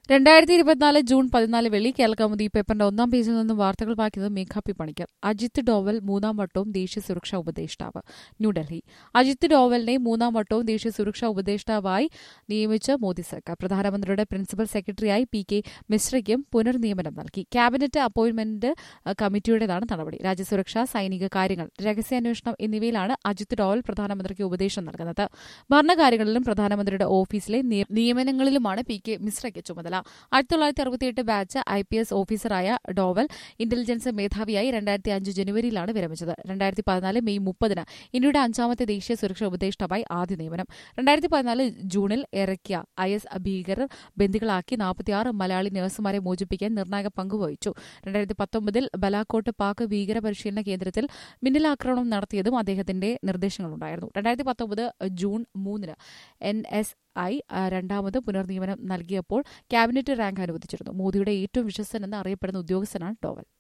രണ്ടായിരത്തി ഇരുപത്തിനാല് ജൂൺ പതിനാല് വെള്ളി കേരളകൗമുദി പേപ്പറിന്റെ ഒന്നാം പേജിൽ നിന്നും വാർത്തകൾ വായിക്കുന്നത് മേഘ പി പണിക്കർ അജിത് ഡോവൽ മൂന്നാം വട്ടവും ദേശീയ സുരക്ഷാ ഉപദേഷ്ടാവ് ന്യൂഡൽഹി അജിത് ഡോവലിനെ മൂന്നാം വട്ടവും ദേശീയ സുരക്ഷാ ഉപദേഷ്ടാവായി നിയമിച്ച മോദി സർക്കാർ പ്രധാനമന്ത്രിയുടെ പ്രിൻസിപ്പൽ സെക്രട്ടറിയായി പി കെ മിശ്രയ്ക്കും പുനർനിയമനം നൽകി ക്യാബിനറ്റ് അപ്പോയിന്റ്മെന്റ് അഹ്, കമ്മിറ്റിയുടേതാണ് നടപടി രാജ്യസുരക്ഷ സൈനിക കാര്യങ്ങൾ രഹസ്യാന്വേഷണം എന്നിവയിലാണ് അജിത് ഡോവൽ പ്രധാനമന്ത്രിക്ക് ഉപദേശം നൽകുന്നത് ഭരണകാര്യങ്ങളിലും പ്രധാനമന്ത്രിയുടെ ഓഫീസിലെ നിയ- നിയമനങ്ങളിലുമാണ് പി കെ മിശ്രയ്ക്ക് ചുമതല ആയിരത്തി തൊള്ളായിരത്തി അറുപത്തിയെട്ട് ബാച്ച് ഐ പി എസ് ഓഫീസറായ ഡോവൽ ഇന്റലിജൻസ് മേധാവിയായി രണ്ടായിരത്തി അഞ്ച് ജനുവരിയിലാണ് വിരമിച്ചത് രണ്ടായിരത്തി പതിനാല് മെയ് മുപ്പതിന് ഇന്ത്യയുടെ അഞ്ചാമത്തെ ദേശീയ സുരക്ഷാ ഉപദേഷ്ടാവായി ആദ്യ നിയമനം രണ്ടായിരത്തി പതിനാല് ജൂണിൽ ഇറക്കിയ ഐ എസ് ഭീകരർ ബന്ദികളാക്കി നാൽപ്പത്തിയാറ് മലയാളി നഴ്സുമാരെ മോചിപ്പിക്കാൻ നിർണായക പങ്കുവഹിച്ചു രണ്ടായിരത്തി പത്തൊമ്പതിൽ ബലാക്കോട്ട് പാക് ഭീകര പരിശീലന കേന്ദ്രത്തിൽ മിന്നലാക്രമണം നടത്തിയതും അദ്ദേഹത്തിന്റെ നിർദ്ദേശങ്ങളുണ്ടായിരുന്നു രണ്ടായിരത്തി പത്തൊമ്പത് ജൂൺ മൂന്നിന് എൻ എസ് ഐ രണ്ടാമത് പുനർനിയമനം നൽകിയപ്പോൾ ക്യാബിനറ്റ് റാങ്ക് അനുവദിച്ചിരുന്നു മോദിയുടെ ഏറ്റവും വിശ്വസൻ എന്ന് അറിയപ്പെടുന്ന ഉദ്യോഗസ്ഥനാണ് ഡോവൽ